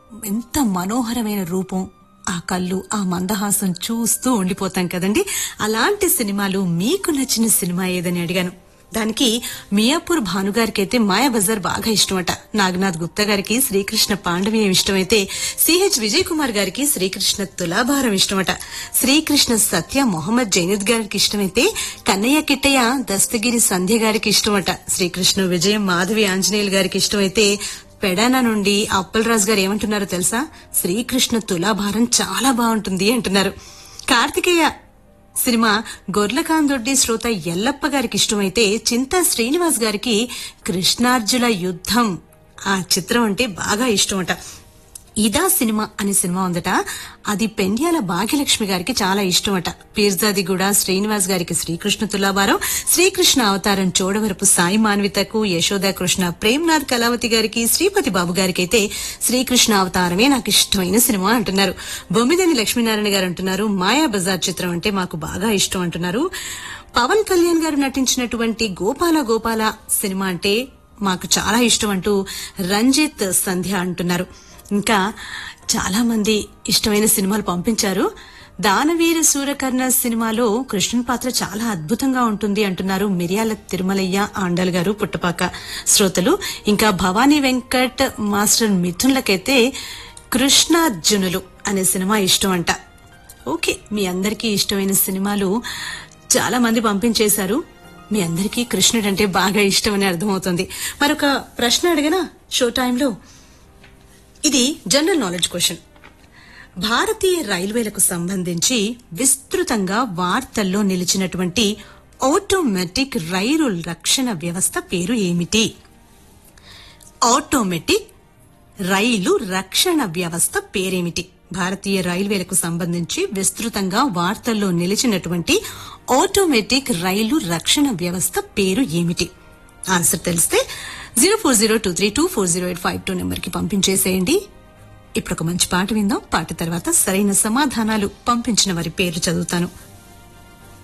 ఎంత మనోహరమైన రూపం ఆ కళ్ళు ఆ మందహాసం చూస్తూ ఉండిపోతాం కదండి అలాంటి సినిమాలు మీకు నచ్చిన సినిమా ఏదని అడిగాను దానికి మియాపూర్ భానుగారికి అయితే మాయాబజార్ బాగా ఇష్టమట నాగనాథ్ గుప్తా గారికి శ్రీకృష్ణ పాండవీయం ఇష్టమైతే సిహెచ్ విజయ్ కుమార్ గారికి శ్రీకృష్ణ తులాభారం ఇష్టమట శ్రీకృష్ణ సత్య మొహమ్మద్ జైనద్ గారికి ఇష్టమైతే కన్నయ్య కిట్టయ్య దస్తగిరి సంధ్య గారికి ఇష్టమట శ్రీకృష్ణ విజయం మాధవి ఆంజనేయులు గారికి ఇష్టమైతే పెడానా నుండి అప్పలరాజు గారు ఏమంటున్నారో తెలుసా శ్రీకృష్ణ తులాభారం చాలా బాగుంటుంది అంటున్నారు కార్తికేయ సినిమా గొర్లకాందొడ్డి శ్రోత ఎల్లప్ప గారికి ఇష్టమైతే చింతా శ్రీనివాస్ గారికి కృష్ణార్జుల యుద్ధం ఆ చిత్రం అంటే బాగా ఇష్టమట ఇదా సినిమా అనే సినిమా ఉందట అది పెండ్యాల భాగ్యలక్ష్మి గారికి చాలా ఇష్టమట పీర్జాది కూడా శ్రీనివాస్ గారికి శ్రీకృష్ణ తులాభారం శ్రీకృష్ణ అవతారం చోడవరపు సాయి మాన్వితకు యశోదా కృష్ణ ప్రేమ్నాథ్ కళావతి గారికి శ్రీపతి బాబు గారికి అయితే శ్రీకృష్ణ అవతారమే నాకు ఇష్టమైన సినిమా అంటున్నారు బొమ్మిదేని లక్ష్మీనారాయణ గారు అంటున్నారు మాయా బజార్ చిత్రం అంటే మాకు బాగా ఇష్టం అంటున్నారు పవన్ కళ్యాణ్ గారు నటించినటువంటి గోపాల గోపాల సినిమా అంటే మాకు చాలా ఇష్టం అంటూ రంజిత్ సంధ్య అంటున్నారు ఇంకా చాలా మంది ఇష్టమైన సినిమాలు పంపించారు దానవీర సూరకర్ణ సినిమాలో కృష్ణుని పాత్ర చాలా అద్భుతంగా ఉంటుంది అంటున్నారు మిరియాల తిరుమలయ్య ఆండల్ గారు పుట్టపాక శ్రోతలు ఇంకా భవానీ వెంకట్ మాస్టర్ మిథున్లకైతే కృష్ణార్జునులు అనే సినిమా ఇష్టం అంట ఓకే మీ అందరికీ ఇష్టమైన సినిమాలు చాలా మంది పంపించేశారు మీ అందరికీ కృష్ణుడు అంటే బాగా ఇష్టం అని అర్థమవుతుంది మరొక ప్రశ్న అడిగినా షో టైంలో ఇది జనరల్ నాలెడ్జ్ క్వశ్చన్ భారతీయ రైల్వేలకు సంబంధించి విస్తృతంగా వార్తల్లో నిలిచినటువంటి ఆటోమేటిక్ రైలు రక్షణ వ్యవస్థ పేరు ఏమిటి ఆటోమేటిక్ రైలు రక్షణ వ్యవస్థ పేరేమిటి భారతీయ రైల్వేలకు సంబంధించి విస్తృతంగా వార్తల్లో నిలిచినటువంటి ఆటోమేటిక్ రైలు రక్షణ వ్యవస్థ పేరు ఏమిటి ఆన్సర్ తెలిస్తే zero four zero two three two four zero eight five two number కి పంపించేసేయండి ఇప్పుడు ఒక మంచి పాట విందాం పాట తర్వాత సరైన సమాధానాలు పంపించిన వారి పేర్లు చదువుతాను